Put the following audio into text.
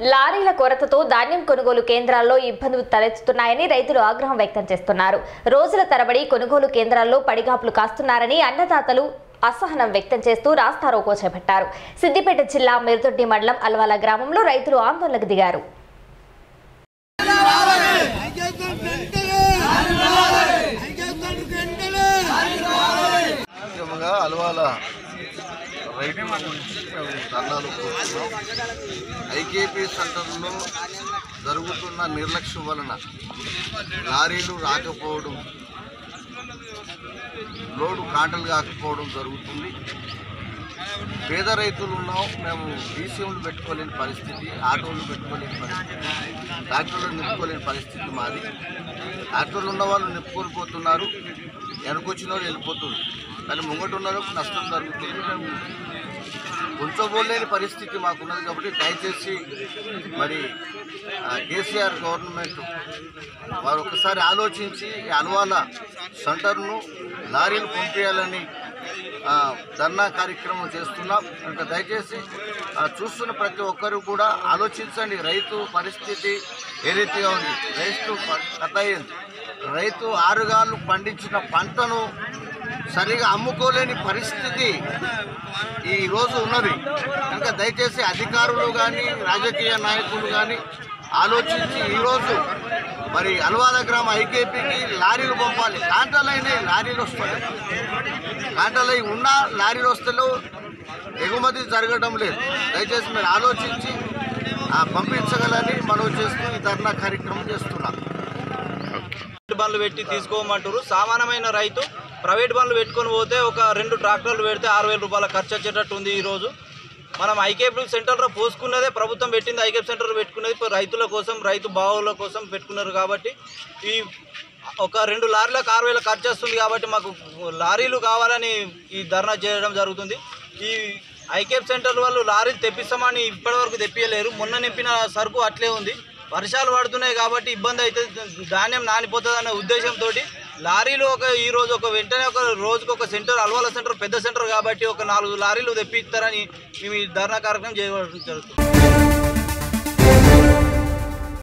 లారీల కొరతతో ధాన్యం కొనుగోలు కేంద్రాల్లో ఇబ్బందులు తలెత్తుతున్నాయని రైతులు ఆగ్రహం వ్యక్తం చేస్తున్నారు రోజుల తరబడి కొనుగోలు కేంద్రాల్లో పడిగాపులు కాస్తున్నారని అన్నదాతలు అసహనం వ్యక్తం చేస్తూ రాస్తారోకో చేపట్టారు సిద్దిపేట జిల్లా మిరుదొడ్డి మండలం అల్వాల గ్రామంలో రైతులు ఆందోళనకు దిగారు ముఖ్యంగా అలవాల రైతుల గురించి మేము ధర్నాలు కోరుతున్నాం ఐకేపీ సెంటర్లో జరుగుతున్న నిర్లక్ష్యం వలన లారీలు రాకపోవడం లోడు కాంటలు కాకపోవడం జరుగుతుంది పేద రైతులు ఉన్నాం మేము డీసీఎంలు పెట్టుకోలేని పరిస్థితి ఆటోలు పెట్టుకోలేని పరిస్థితి ట్రాక్టర్లు నింపుకోలేని పరిస్థితి మాది ట్రాక్టర్లు ఉన్న వాళ్ళు నింపుకొని పోతున్నారు వెనకొచ్చిన వాళ్ళు వెళ్ళిపోతున్నారు కానీ ముంగట ఉన్న వాళ్ళకు నష్టం జరుగుతుంది మేము ఉంచబోలేని పరిస్థితి మాకున్నది కాబట్టి దయచేసి మరి ఆ, కేసీఆర్ గవర్నమెంట్ వారు ఒకసారి ఆలోచించి ఈ అల్వాల సెంటర్ను లారీలు పంపించాలని ఆ, ధర్నా కార్యక్రమం చేస్తున్నాం కనుక దయచేసి ఆ, చూస్తున్న ప్రతి ఒక్కరు కూడా ఆలోచించండి రైతు పరిస్థితి ఏ రీతిగా ఉంది రైతు ప- కథ అయింది రైతు ఆరుగాలు పండించిన పంటను సరిగా అమ్ముకోలేని పరిస్థితి ఈ రోజు ఉన్నది కనుక దయచేసి అధికారులు కానీ రాజకీయ నాయకులు కానీ ఆలోచించి ఈరోజు మరి అల్వాల గ్రామ ఐకేపీకి లారీలు పంపాలి కాంటాలైన లారీలు వస్తాయి కాంటాలై ఉన్నా లారీలు వస్తలేవు ఎగుమతి జరగడం లేదు దయచేసి మీరు ఆలోచించి ఆ, పంపించగలని మనం చేస్తూ ఈ ధర్నా కార్యక్రమం చేస్తున్నాం ప్రైవేట్ బండ్లు పెట్టి తీసుకోమంటారు సామాన్యమైన రైతు ప్రైవేట్ బండ్లు పెట్టుకొని పోతే ఒక రెండు ట్రాక్టర్లు పెడితే ఆరు వేల రూపాయల ఖర్చు వచ్చేటట్టు ఉంది ఈరోజు మనం ఐకేపీ సెంటర్లో పోసుకున్నదే ప్రభుత్వం పెట్టింది ఐకేపీ సెంటర్ పెట్టుకున్నది ఇప్పుడు రైతుల కోసం రైతు బావుల కోసం పెట్టుకున్నారు కాబట్టి ఈ ఒక రెండు లారీలకు ఆరు వేల ఖర్చు వస్తుంది కాబట్టి మాకు లారీలు కావాలని ఈ ధర్నా చేయడం జరుగుతుంది ఈ ఐకేప్ సెంటర్ వాళ్ళు లారీలు తెప్పిస్తామని ఇప్పటివరకు తెప్పియలేరు మొన్న నింపిన సరుకు అట్లే ఉంది వర్షాలు పడుతున్నాయి కాబట్టి ఇబ్బంది అయితే ధాన్యం నానిపోతుంది అనే ఉద్దేశంతో లారీలు ఒక ఈ రోజు ఒక వెంటనే ఒక రోజుకు ఒక సెంటర్ అల్వాల సెంటర్ పెద్ద సెంటర్ కాబట్టి ఒక నాలుగు లారీలు తెప్పిస్తారని మేము ఈ ధర్నా కార్యక్రమం చేయవలసి జరుగుతుంది